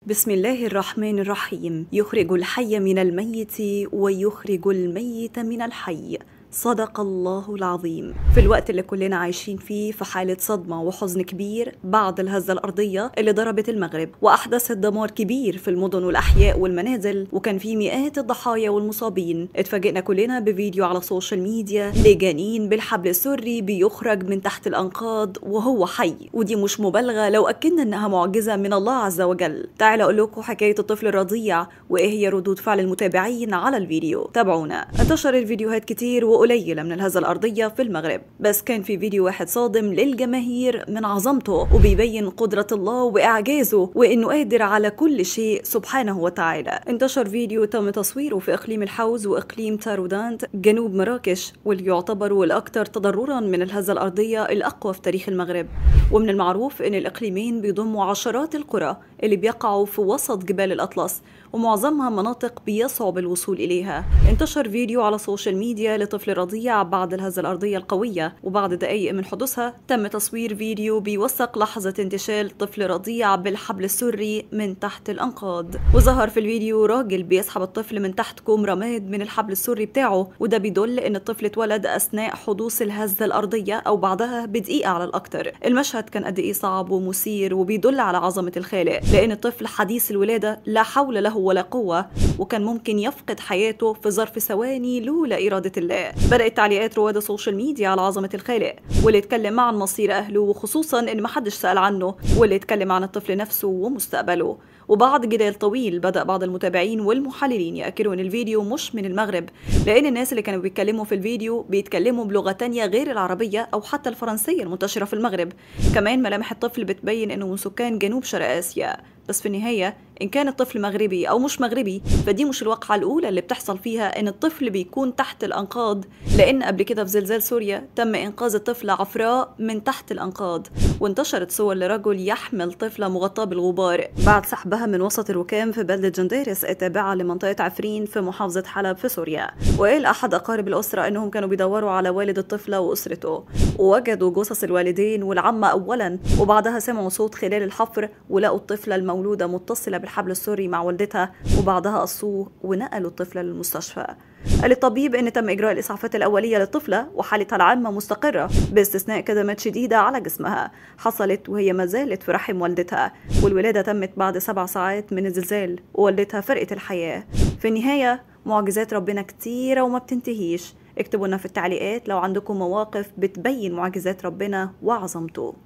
بسم الله الرحمن الرحيم يخرج الحي من الميت ويخرج الميت من الحي صدق الله العظيم في الوقت اللي كلنا عايشين فيه في حالة صدمة وحزن كبير بعد الهزة الأرضية اللي ضربت المغرب وأحدثت دمار كبير في المدن والأحياء والمنازل وكان في مئات الضحايا والمصابين اتفاجئنا كلنا بفيديو على السوشيال ميديا لجنين بالحبل السري بيخرج من تحت الأنقاض وهو حي ودي مش مبالغة لو أكدنا إنها معجزة من الله عز وجل تعال أقول لكم حكاية الطفل الرضيع وإيه هي ردود فعل المتابعين على الفيديو تابعونا انتشرت فيديوهات كتير وقليلة من الهزة الأرضية في المغرب بس كان في فيديو واحد صادم للجماهير من عظمته وبيبين قدرة الله وإعجازه وإنه قادر على كل شيء سبحانه وتعالى انتشر فيديو تم تصويره في إقليم الحوز وإقليم تارودانت جنوب مراكش واللي يعتبر الأكثر تضررا من الهزة الأرضية الأقوى في تاريخ المغرب ومن المعروف إن الإقليمين بيضموا عشرات القرى اللي بيقعوا في وسط جبال الأطلس ومعظمها مناطق بيصعب الوصول إليها انتشر فيديو على السوشيال ميديا لطفل رضيع بعد الهزة الأرضية القوية وبعد دقائق من حدوثها تم تصوير فيديو بيوثق لحظة انتشال طفل رضيع بالحبل السري من تحت الأنقاض وظهر في الفيديو راجل بيسحب الطفل من تحت كوم رماد من الحبل السري بتاعه وده بيدل إن الطفل اتولد أثناء حدوث الهزة الأرضية أو بعدها بدقيقة على الأكثر المشهد كان قد إيه صعب ومثير وبيدل على عظمة الخالق لأن الطفل حديث الولادة لا حول له ولا قوة وكان ممكن يفقد حياته في ظرف ثواني لولا إرادة الله بدأت تعليقات رواد السوشيال ميديا على عظمة الخالق واللي اتكلم عن مصير أهله وخصوصا إن محدش سأل عنه واللي اتكلم عن الطفل نفسه ومستقبله وبعد جدال طويل بدأ بعض المتابعين والمحللين يأكدوا إن الفيديو مش من المغرب لأن الناس اللي كانوا بيتكلموا في الفيديو بيتكلموا بلغة تانية غير العربية أو حتى الفرنسية المنتشرة في المغرب كمان ملامح الطفل بتبين إنه من سكان جنوب شرق آسيا بس في النهاية إن كان الطفل مغربي أو مش مغربي فدي مش الواقعة الأولى اللي بتحصل فيها إن الطفل بيكون تحت الأنقاض لأن قبل كده في زلزال سوريا تم إنقاذ الطفلة عفراء من تحت الأنقاض وانتشرت صور لرجل يحمل طفلة مغطاة بالغبار بعد سحبها من وسط الركام في بلدة جنديرس التابعة لمنطقة عفرين في محافظة حلب في سوريا وقال أحد أقارب الأسرة إنهم كانوا بيدوروا على والد الطفلة وأسرته ووجدوا جثث الوالدين والعمة أولا وبعدها سمعوا صوت خلال الحفر ولقوا الطفلة المولودة متصلة بالحبل السري مع والدتها وبعدها قصوه ونقلوا الطفلة للمستشفى قال الطبيب ان تم اجراء الاسعافات الاوليه للطفله وحالتها العامه مستقره باستثناء كدمات شديده على جسمها حصلت وهي ما زالت في رحم والدتها والولاده تمت بعد سبع ساعات من الزلزال ووالدتها فرقت الحياه في النهايه معجزات ربنا كتيره وما بتنتهيش اكتبوا لنا في التعليقات لو عندكم مواقف بتبين معجزات ربنا وعظمته